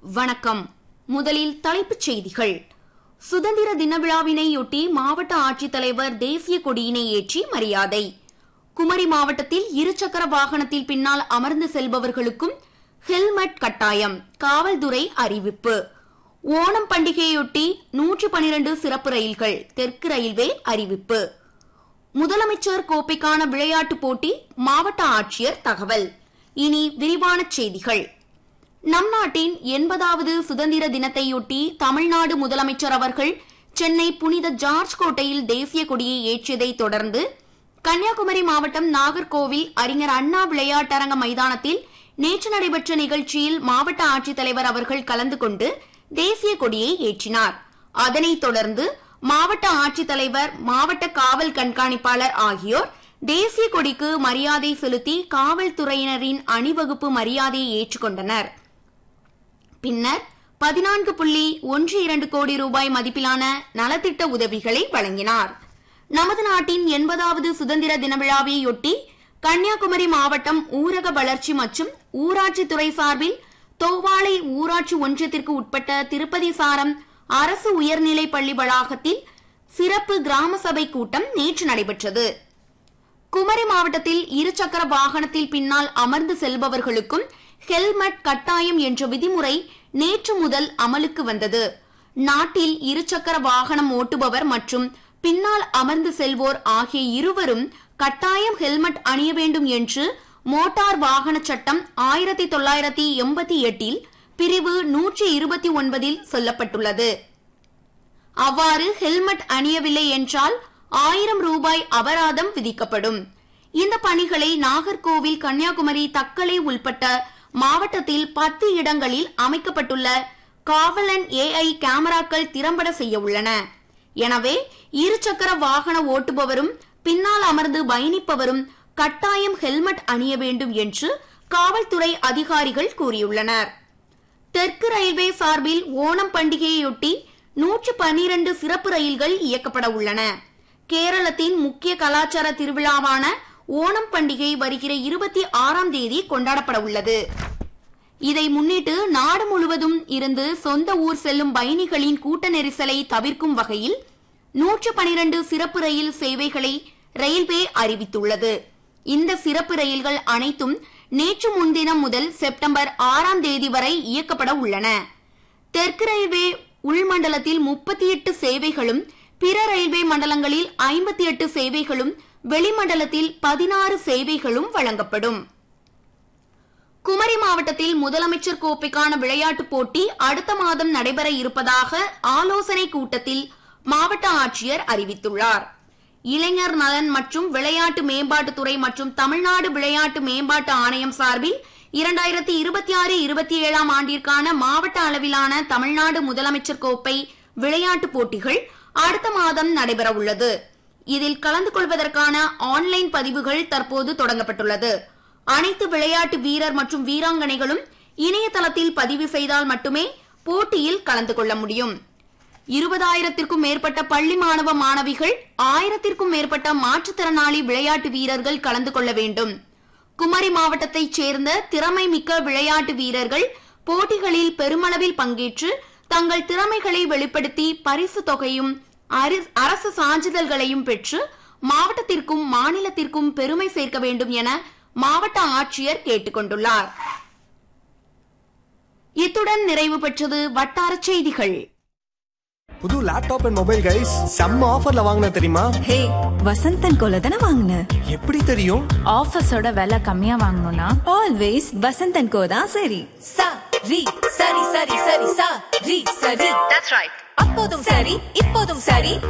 வணக்கம் முதலில் தலைப்புச் செய்திகள் சுதந்திர தின விழாவினையொட்டி மாவட்ட ஆட்சித்தலைவர் தேசிய கொடியினை ஏற்றி மரியாதை குமரி மாவட்டத்தில் இருசக்கர வாகனத்தில் பின்னால் அமர்ந்து செல்பவர்களுக்கும் ஹெல்மெட் கட்டாயம் காவல்துறை அறிவிப்பு ஓணம் பண்டிகையொட்டி நூற்று பனிரண்டு சிறப்பு ரயில்கள் தெற்கு ரயில்வே அறிவிப்பு முதலமைச்சர் கோப்பைக்கான விளையாட்டுப் போட்டி மாவட்ட ஆட்சியர் தகவல் இனி விரிவான செய்திகள் நம் நாட்டின் எண்பதாவது சுதந்திர தினத்தையொட்டி தமிழ்நாடு முதலமைச்சர் அவர்கள் சென்னை புனித ஜார்ஜ் கோட்டையில் தேசிய கொடியை ஏற்றியதைத் தொடர்ந்து கன்னியாகுமரி மாவட்டம் நாகர்கோவில் அறிஞர் அண்ணா விளையாட்டரங்க மைதானத்தில் நேற்று நடைபெற்ற நிகழ்ச்சியில் மாவட்ட ஆட்சித்தலைவர் அவர்கள் கலந்து கொண்டு தேசிய கொடியை ஏற்றினார் அதனைத் தொடர்ந்து மாவட்ட ஆட்சித்தலைவர் மாவட்ட காவல் கண்காணிப்பாளர் ஆகியோர் தேசிய கொடிக்கு மரியாதை செலுத்தி காவல்துறையினரின் அணிவகுப்பு மரியாதையை ஏற்றுக்கொண்டனர் பின்னர் பதினான்கு புள்ளி ஒன்று இரண்டு கோடி ரூபாய் மதிப்பிலான நலத்திட்ட உதவிகளை வழங்கினார் நமது நாட்டின் எண்பதாவது சுதந்திர தின விழாவையொட்டி கன்னியாகுமரி மாவட்டம் ஊரக வளர்ச்சி மற்றும் ஊராட்சித்துறை சார்பில் தோவாளை ஊராட்சி ஒன்றியத்திற்கு உட்பட்ட திருப்பதி சாரம் அரசு உயர்நிலைப் பள்ளி வளாகத்தில் சிறப்பு கிராம சபை கூட்டம் நேற்று நடைபெற்றது குமரி மாவட்டத்தில் இருசக்கர வாகனத்தில் பின்னால் அமர்ந்து செல்பவர்களுக்கும் ஹெல்மெட் கட்டாயம் என்ற விதிமுறை நேற்று முதல் அமலுக்கு வந்தது நாட்டில் இருசக்கர வாகனம் ஓட்டுபவர் மற்றும் பின்னால் அமர்ந்து செல்வோர் ஆகிய இருவரும் கட்டாயம் ஹெல்மெட் அணிய வேண்டும் என்று மோட்டார் வாகன சட்டம் ஆயிரத்தி தொள்ளாயிரத்தி எண்பத்தி எட்டில் பிரிவு நூற்றி இருபத்தி ஒன்பதில் சொல்லப்பட்டுள்ளது அவ்வாறு ஹெல்மெட் அணியவில்லை என்றால் ஆயிரம் ரூபாய் அபராதம் விதிக்கப்படும் இந்த பணிகளை நாகர்கோவில் கன்னியாகுமரி தக்கலை உள்பட்ட மாவட்டத்தில் பத்து இடங்களில் அமைக்கப்பட்டுள்ள காவலன் ஏஐ கேமராக்கள் திறம்பட செய்ய உள்ளன எனவே இருசக்கர வாகன ஓட்டுபவரும் பின்னால் அமர்ந்து பயணிப்பவரும் கட்டாயம் ஹெல்மெட் அணிய வேண்டும் என்று காவல்துறை அதிகாரிகள் கூறியுள்ளனர் தெற்கு ரயில்வே சார்பில் ஓணம் பண்டிகையொட்டி நூற்று பனிரண்டு சிறப்பு ரயில்கள் இயக்கப்பட உள்ளன கேரளத்தின் முக்கிய கலாச்சார திருவிழாவான ஓணம் பண்டிகை வருகிற இருபத்தி ஆறாம் தேதி கொண்டாடப்பட உள்ளது இதை முன்னிட்டு நாடு முழுவதும் இருந்து சொந்த ஊர் செல்லும் பயணிகளின் கூட்ட நெரிசலை தவிர்க்கும் வகையில் நூற்று பனிரண்டு சிறப்பு ரயில் சேவைகளை ரயில்வே அறிவித்துள்ளது இந்த சிறப்பு ரயில்கள் அனைத்தும் நேற்று முன்தினம் முதல் செப்டம்பர் ஆறாம் தேதி வரை இயக்கப்பட உள்ளன தெற்கு ரயில்வே உள்மண்டலத்தில் முப்பத்தி எட்டு சேவைகளும் பிற ரயில்வே மண்டலங்களில் ஐம்பத்தி எட்டு சேவைகளும் வெளிமண்டலத்தில் பதினாறு சேவைகளும் வழங்கப்படும் குமரி மாவட்டத்தில் முதலமைச்சர் கோப்பைக்கான விளையாட்டுப் போட்டி அடுத்த மாதம் நடைபெற இருப்பதாக ஆலோசனை கூட்டத்தில் மாவட்ட ஆட்சியர் அறிவித்துள்ளார் இளைஞர் நலன் மற்றும் விளையாட்டு மேம்பாட்டுத்துறை மற்றும் தமிழ்நாடு விளையாட்டு மேம்பாட்டு ஆணையம் சார்பில் இரண்டாயிரத்தி இருபத்தி ஆறு இருபத்தி ஏழாம் ஆண்டிற்கான மாவட்ட அளவிலான தமிழ்நாடு முதலமைச்சர் கோப்பை விளையாட்டுப் போட்டிகள் அடுத்த மாதம் நடைபெற உள்ளது இதில் கலந்து கொள்வதற்கான ஆன்லைன் பதிவுகள் தற்போது தொடங்கப்பட்டுள்ளது அனைத்து விளையாட்டு வீரர் மற்றும் வீராங்கனைகளும் இணையதளத்தில் பதிவு செய்தால் மட்டுமே போட்டியில் கலந்து கொள்ள முடியும் இருபதாயிரத்திற்கும் மேற்பட்ட பள்ளி மாணவ மாணவிகள் ஆயிரத்திற்கும் மேற்பட்ட மாற்றுத்திறனாளி விளையாட்டு வீரர்கள் கலந்து கொள்ள வேண்டும் குமரி மாவட்டத்தைச் சேர்ந்த திறமை மிக்க விளையாட்டு வீரர்கள் போட்டிகளில் பெருமளவில் பங்கேற்று தங்கள் திறமைகளை வெளிப்படுத்தி பரிசு தொகையும் அரசு சான்றிதழ்களையும் பெற்று மாவட்டத்திற்கும் மாநிலத்திற்கும் பெருமை சேர்க்க வேண்டும் என மாவட்ட ஆட்சியர் கேட்டுக் கொண்டுள்ளார் இத்துடன் நிறைவு பெற்றது வட்டார செய்திகள் புது லேப்டாப் அண்ட் மொபைல் கைஸ் செம்ம ஆஃபர்ல வாங்கின தெரியுமா ஹே வசந்தன் கோல தானே வாங்கின எப்படி தெரியும் ஆஃபீஸோட விலை கம்மியா வாங்கணும்னா ஆல்வேஸ் வசந்தன் கோ தான் சரி sa ri sari sari sari sa ri sari that's right அப்போதும் சரி இப்போதும் சரி